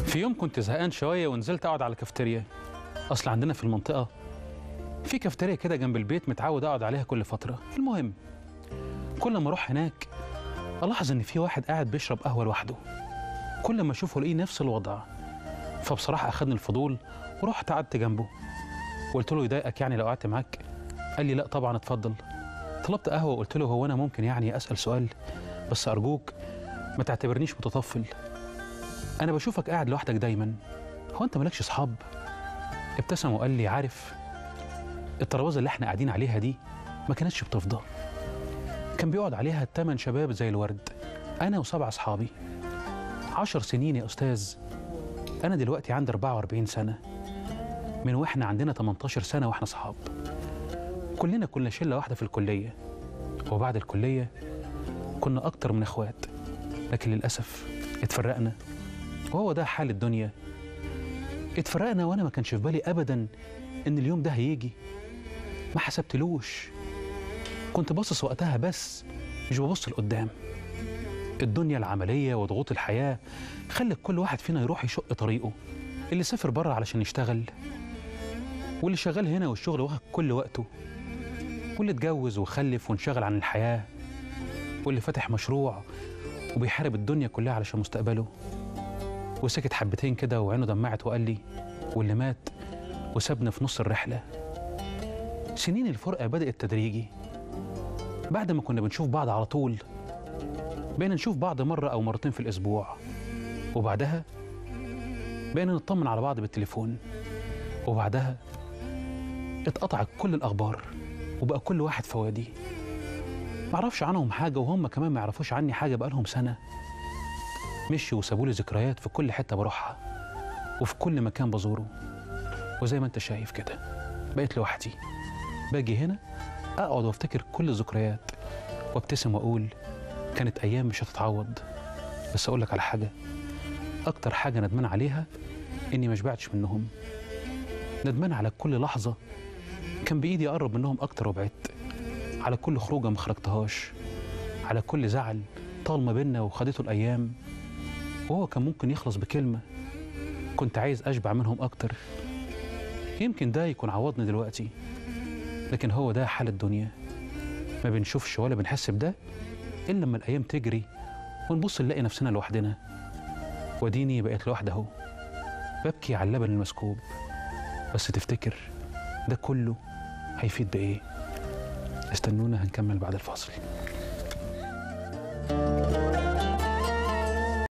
في يوم كنت زهقان شوية ونزلت أقعد على الكافتيريا أصل عندنا في المنطقة في كافتيريا كده جنب البيت متعود أقعد عليها كل فترة المهم كل ما أروح هناك ألاحظ إن في واحد قاعد بيشرب قهوة لوحده كل ما أشوفه ألاقيه نفس الوضع فبصراحة أخدني الفضول ورحت قعدت جنبه وقلت له يضايقك يعني لو قعدت معاك قال لي لا طبعا اتفضل طلبت قهوة وقلت له هو أنا ممكن يعني أسأل سؤال بس أرجوك ما تعتبرنيش متطفل أنا بشوفك قاعد لوحدك دايما هو أنت مالكش أصحاب ابتسم وقال لي عارف الترابيزة اللي احنا قاعدين عليها دي ما كانتش بتفضى كان بيقعد عليها التمن شباب زي الورد أنا وسبع أصحابي عشر سنين يا أستاذ أنا دلوقتي عندي 44 سنة من وإحنا عندنا 18 سنة وإحنا أصحاب كلنا كنا شلة واحدة في الكلية وبعد الكلية كنا أكتر من إخوات لكن للأسف اتفرقنا وهو ده حال الدنيا اتفرقنا وأنا ما كانش في بالي أبدا إن اليوم ده هيجي ما حسبتلوش كنت باصص وقتها بس مش ببص لقدام الدنيا العملية وضغوط الحياة خلت كل واحد فينا يروح يشق طريقه اللي سافر بره علشان يشتغل واللي شغال هنا والشغل واخد كل وقته واللي اتجوز وخلف وانشغل عن الحياة واللي فتح مشروع وبيحارب الدنيا كلها علشان مستقبله وسكت حبتين كده وعينه دمعت وقال لي واللي مات وسابنا في نص الرحلة سنين الفرقة بدأت تدريجي بعد ما كنا بنشوف بعض على طول بقينا نشوف بعض مرة أو مرتين في الأسبوع وبعدها بقينا نطمن على بعض بالتليفون وبعدها اتقطعت كل الأخبار وبقى كل واحد في وادي معرفش عنهم حاجة وهم كمان ما يعرفوش عني حاجة بقالهم سنة مشوا وسابوا لي ذكريات في كل حتة بروحها وفي كل مكان بزوره وزي ما انت شايف كده بقيت لوحدي باجي هنا اقعد وافتكر كل الذكريات وابتسم واقول كانت ايام مش هتتعوض بس اقول لك على حاجه اكتر حاجه ندمان عليها اني ما شبعتش منهم ندمان على كل لحظه كان بايدي اقرب منهم اكتر وبعدت على كل خروجه ما خرجتهاش على كل زعل طال ما بينا وخدته الايام وهو كان ممكن يخلص بكلمه كنت عايز اشبع منهم اكتر يمكن ده يكون عوضني دلوقتي لكن هو ده حال الدنيا ما بنشوفش ولا بنحس بده الا لما الايام تجري ونبص نلاقي نفسنا لوحدنا وديني بقيت لوحدي اهو ببكي على اللبن المسكوب بس تفتكر ده كله هيفيد بايه استنونا هنكمل بعد الفاصل